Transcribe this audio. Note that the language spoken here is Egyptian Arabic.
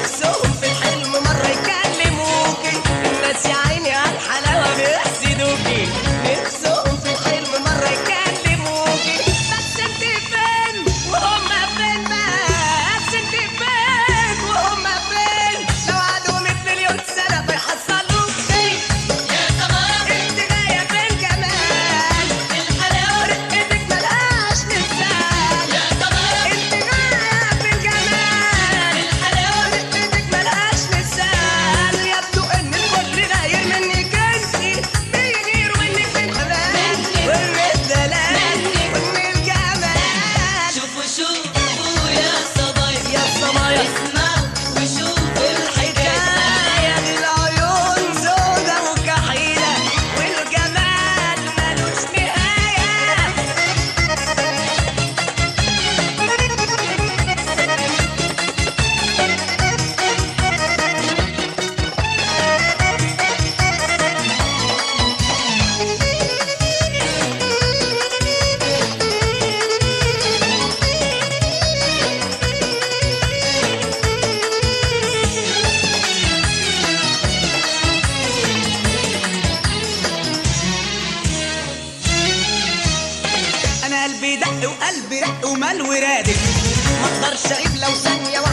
نفسهم في الحلم مرة يكلموكي الناس يا عيني على الحلاوة بيحسدوكي نفسهم في الحلم مرة يكلموكي بس انت فين وهم فين بس انت فين وهم فين لو قعدوا 100 مليون سنة بيحصلوكي يا سمرة انت جاية بالجمال الحلاوة رقتك ملهاش مثال يا سمرة انت جاية بالجمال الحلاوة رقتك ملهاش مثال يبدو ان الكل غاير منك انتي بيغير منك في الحلال ومن الدلال ومن الجمال شوفوا شوفوا يا صبايا يا الصبايا اسمعوا وشوفوا الحكاية الحكاية دي العيون سودا وكحيلة والجمال ملوش نهاية انا قلبي دق وقلبي رق ومال ورادك ما اقدرش اغيب لو ثانيه